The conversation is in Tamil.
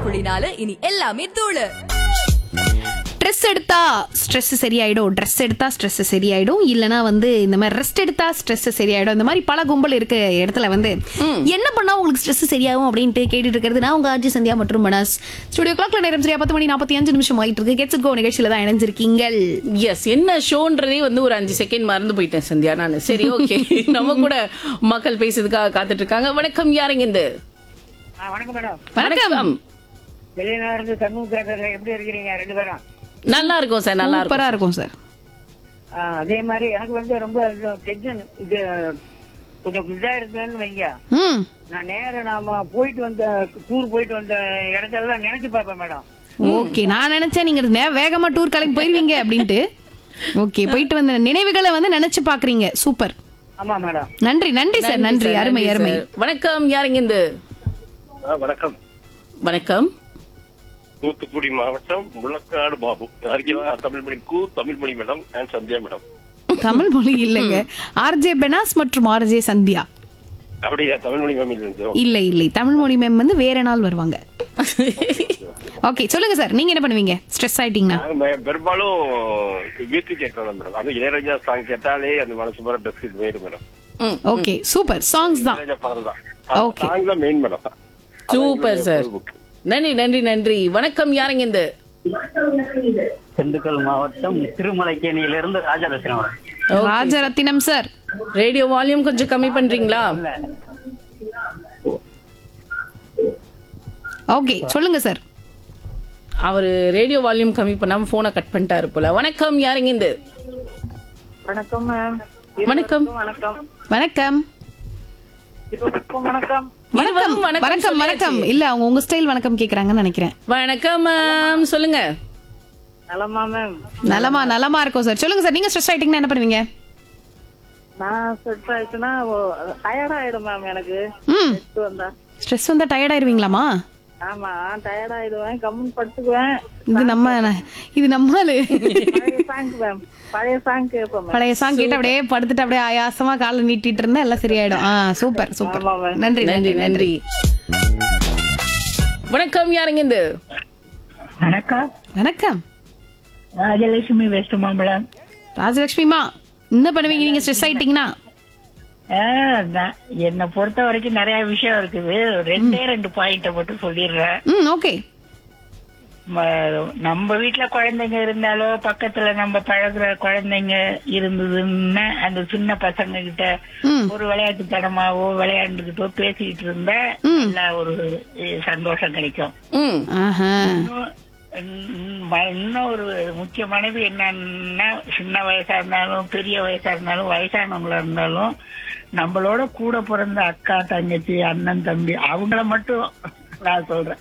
பொடினால இனி எல்லாமே தூளு ட்ரெஸ் எடுத்தா ஸ்ட்ரெஸ் சரியாயிடும் ட்ரெஸ் எடுத்தா ஸ்ட்ரெஸ் சரியாயிடும் இல்லனா வந்து இந்த மாதிரி ரெஸ்ட் எடுத்தா ஸ்ட்ரெஸ் சரியாயிடும் இந்த மாதிரி பல கும்பல் இருக்க இடத்துல வந்து என்ன பண்ணா உங்களுக்கு ஸ்ட்ரெஸ் சரியாகும் அப்படின்ட்டு கேட்டுட்டு இருக்கிறது நான் உங்க ஆர்ஜி சந்தியா மற்றும் மனஸ் ஸ்டுடியோ கிளாக்ல நேரம் சரியா பத்து மணி நாற்பத்தி அஞ்சு நிமிஷம் ஆயிட்டு இருக்கு கெட்ஸ் கோ நிகழ்ச்சியில தான் இணைஞ்சிருக்கீங்கள் எஸ் என்ன ஷோன்றதே வந்து ஒரு அஞ்சு செகண்ட் மறந்து போயிட்டேன் சந்தியா நான் சரி ஓகே நம்ம கூட மக்கள் பேசுறதுக்காக காத்துட்டு இருக்காங்க வணக்கம் யாருங்க இந்த ஆ, வணக்கம் மேடம் வணக்கம் வெளியில இருந்து சண்முக பேசுறேன் எப்படி இருக்கிறீங்க ரெண்டு பேரும் நல்லா இருக்கும் சார் நல்லா இருக்கும் சூப்பரா இருக்கும் சார் ஆ, அதே மாதிரி எனக்கு வந்து ரொம்ப டென்ஷன் இது கொஞ்சம் இதா இருக்குன்னு வைங்க ம் நான் நேரம் நாம போயிட்டு வந்த டூர் போயிட்டு வந்த இடத்தெல்லாம் நினைச்சு பார்ப்பேன் மேடம் ஓகே நான் நினைச்சேன் நீங்க நே- வேகமா டூர் கிளம்பி போயிருவீங்க அப்படின்ட்டு ஓகே போயிட்டு வந்த நினைவுகளை வந்து நினைச்சு பாக்குறீங்க சூப்பர் ஆமா மேடம் நன்றி நன்றி சார் நன்றி சார், அருமை அருமை சார். வணக்கம் யாருங்க இந்த ஆ, வணக்கம் வணக்கம் தூத்துக்குடி மாவட்டம் முள்ளக்காடு பாபு அறிக்கையா தமிழ் மணி கு Tamil Mani madam and Sandhya madam Tamil மொழி இல்லைங்க ஆர்ஜே பெனாஸ் மற்றும் ஆர்ஜே சந்தியா அப்படியா தமிழ் மணி மேம் இருந்தோம் இல்லை இல்லை தமிழ் மொழி மேம் வந்து வேற நாள் வருவாங்க ஓகே சொல்லுங்க சார் நீங்க என்ன பண்ணுவீங்க ஸ்ட்ரெஸ் ஆயிட்டீங்கன்னா பெரும்பாலும் வீட்டு கேட்கணும் மேடம் அது இளையராஜா சாங் கேட்டாலே அந்த மனசு போற பெஸ்ட் போயிடும் மேடம் ம், ஓகே சூப்பர் சாங்ஸ் தான் இளையராஜா பாடல் தான் Okay. சாங் தான் மெயின் மேடம் சூப்பர் சார் நன்றி நன்றி நன்றி வணக்கம் யாருங்க இந்த திண்டுக்கல் மாவட்டம் திருமலைக்கேணியிலிருந்து Rajalakshmi Rajarathinam sir radio volume கொஞ்சம் கம்மி பண்றீங்களா ஓகே சொல்லுங்க சார் அவர் ரேடியோ வால்யூம் கம்மி பண்ணாம போனை கட் பண்ணிட்டாரு போல வணக்கம் யாருங்க இந்த வணக்கம் மேம் வணக்கம் வணக்கம் வணக்கம் வணக்கம் வணக்கம் வணக்கம் வணக்கம் வணக்கம் வணக்கம் இல்ல அவங்க உங்க ஸ்டைல் வணக்கம் கேக்குறாங்கன்னு நினைக்கிறேன் வணக்கம் மேம் சொல்லுங்க நலமா மேம் நலமா நலமா இருக்கும் சார் சொல்லுங்க சார் நீங்க ஸ்ட்ரெஸ் ஆயிட்டீங்கன்னா என்ன பண்ணுவீங்க நான் செட் ஆயிடுச்சுன்னா டயர்ட் ஆயிடும் மேம் எனக்கு ம் செட் வந்தா ஸ்ட்ரெஸ் வந்தா டயர்ட் ஆயிருவீங்களாமா ஆமா டயர்ட் ஆயிடுவேன் கம்முன்னு படுத்துக்குவேன் இது நம்ம இது நம்மளு பழைய சாங் மேம் பழைய சாங் கேட்பேன் மேம் பழைய சாங் கேட்டு அப்படியே படுத்துட்டு அப்படியே ஆயாசமா காலை நீட்டிட்டு இருந்தா எல்லாம் சரியாயிடும் ஆ சூப்பர் சூப்பர் ஆமா, மேம். நன்றி நன்றி நன்றி வணக்கம் யாருங்க இந்த வணக்கம் வணக்கம் ராஜலட்சுமி வெஸ்ட் மாம்பழம் ராஜலட்சுமிமா என்ன பண்ணுவீங்க நீங்க ஸ்ட்ரெஸ் ஆயிட்டீங்கன்னா என்னை பொறுத்த வரைக்கும் நிறைய விஷயம் இருக்குது ரெண்டே ரெண்டு பாயிண்ட மட்டும் சொல்லிடுறேன் ம் ஓகே ம- நம்ம வீட்ல குழந்தைங்க இருந்தாலோ பக்கத்துல நம்ம பழகுற குழந்தைங்க இருந்ததுன்னா அந்த சின்ன பசங்க கிட்ட ம். ஒரு விளையாட்டுத்தனமாவோ விளையாண்டுகிட்டோ பேசிக்கிட்டு இருந்தா நல்ல ஒரு அஹ், சந்தோஷம் கிடைக்கும் ம் ஆஹா இன்னும் இன்னும் ம- இன்னும் ஒரு முக்கியமானது என்னன்னா சின்ன வயசா இருந்தாலும் பெரிய வயசா இருந்தாலும் வயசானவங்களா இருந்தாலும் நம்மளோட கூட பிறந்த அக்கா தங்கச்சி அண்ணன் தம்பி அவங்கள மட்டும் நான் சொல்றேன்